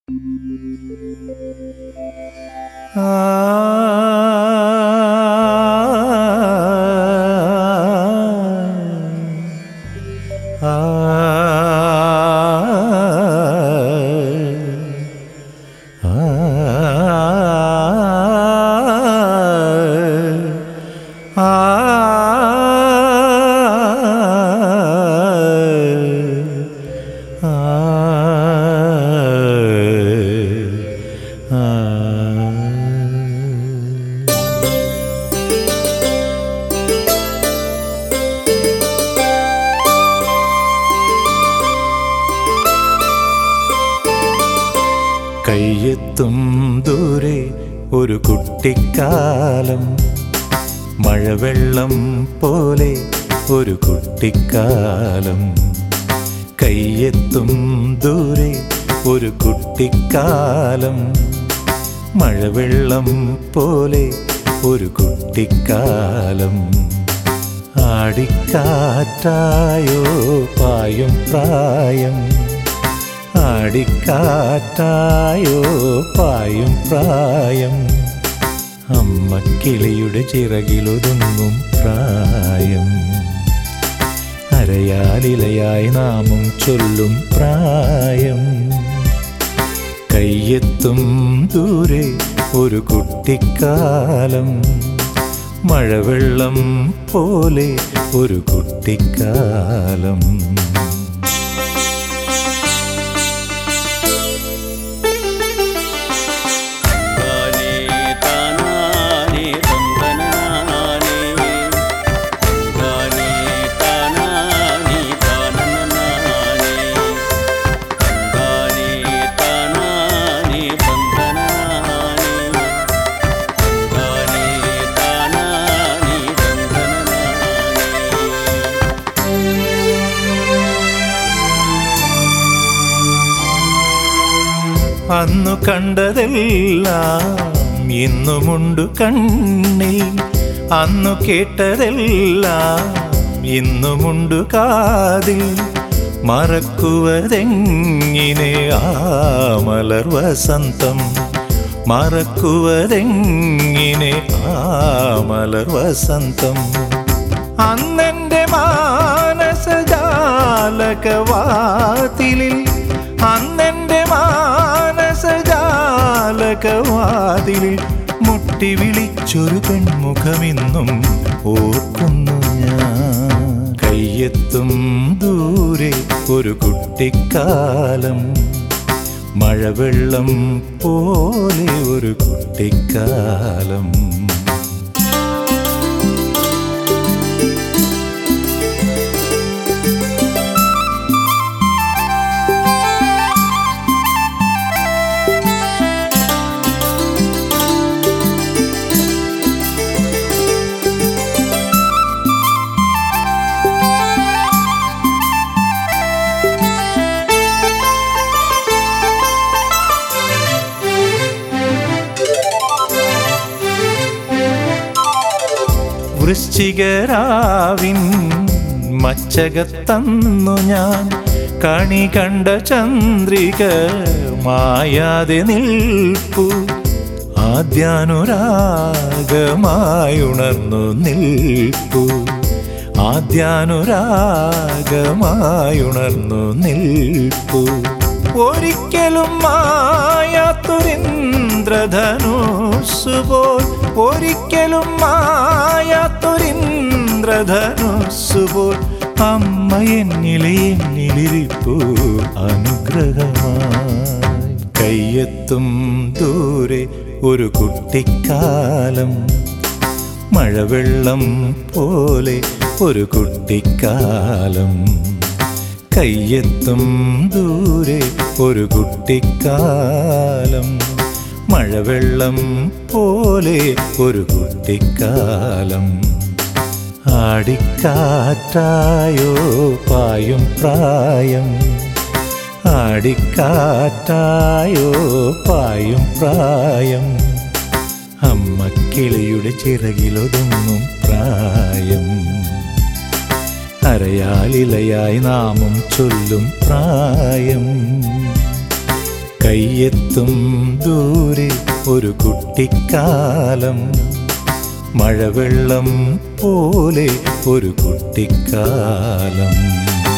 കയ്യെത്തും ദൂരെ ഒരു കുട്ടിക്കാലം മഴവെള്ളം പോലെ ഒരു കുട്ടിക്കാലം കയ്യെത്തും ദൂരെ ഒരു കുട്ടിക്കാലം മഴവെള്ളം പോലെ ഒരു കുട്ടിക്കാലം ആടിക്കാറ്റായോ പായും പ്രായം ആടിക്കാറ്റായോ പായും പ്രായം അമ്മ കിളിയുടെ ചിറകിലൊതുങ്ങും പ്രായം അരയാലിലയായി നാമം ചൊല്ലും പ്രായം കയ്യെത്തും ദൂരെ ഒരു കുട്ടിക്കാലം മഴവെള്ളം പോലെ ഒരു കുട്ടിക്കാലം താനേ താനാനേ തന്തനാനേ താനേ താനാനേ താനനാനേ താനേ താനാനേ തന്തനാനേ താനേ താനാനേ തന്തനാനേ അന്നു കണ്ടതെല്ലാം ഇന്നുമുണ്ടു കണ്ണിൽ അന്നു കേട്ടതെല്ലാം ഇന്നുമുണ്ടു കാതിൽ മറക്കുവതെങ്ങിനെ ആ മലർ വസന്തം മറക്കുവതെങ്ങിനെ ആ മലർ വസന്തം അന്നെന്റെ മാനസജാലകവാതിലിൽ അന്നെന്റെ മാനസജാലകവാതിലിൽ മുട്ടി വിളിച്ചൊരു പെൺമുഖമിന്നും ഓർക്കുന്നു ഞാൻ കയ്യെത്തും ദൂരെ ഒരു കുട്ടിക്കാലം മഴവെള്ളം പോലെ ഒരു കുട്ടിക്കാലം വൃശ്ചികരാവിൻ മച്ചകത്തന്നു ഞാൻ കണി കണ്ട ചന്ദ്രിക മായാതെ നിൽപ്പു ആദ്യാനുരാഗമായുണർന്നു നിൽപ്പു ആദ്യാനുരാഗമായുണർന്നു നിൽപ്പു ഒരിക്കലും മായാത്തൊരിന്ദ്രധനുസുപോൽ ഒരിക്കലും മായാത്തൊരിന്ദ്രധനുസുപോൽ അമ്മ എന്നിലെ എന്നിലിരിപ്പു അനുഗ്രഹമായി കയ്യെത്തും ദൂരെ ഒരു കുട്ടിക്കാലം മഴവെള്ളം പോലെ ഒരു കുട്ടിക്കാലം കയ്യെത്തും ദൂരെ ഒരു കുട്ടിക്കാലം മഴവെള്ളം പോലെ ഒരു കുട്ടിക്കാലം ആടിക്കാറ്റായോ പായും പ്രായം ആടിക്കാറ്റായോ പായും പ്രായം അമ്മ കിളിയുടെ ചിറകിലൊതുങ്ങും പ്രായം അരയാലിലയായി നാമം ചൊല്ലും പ്രായം കയ്യെത്തും ദൂരെ ഒരു കുട്ടിക്കാലം മഴവെള്ളം പോലെ ഒരു കുട്ടിക്കാലം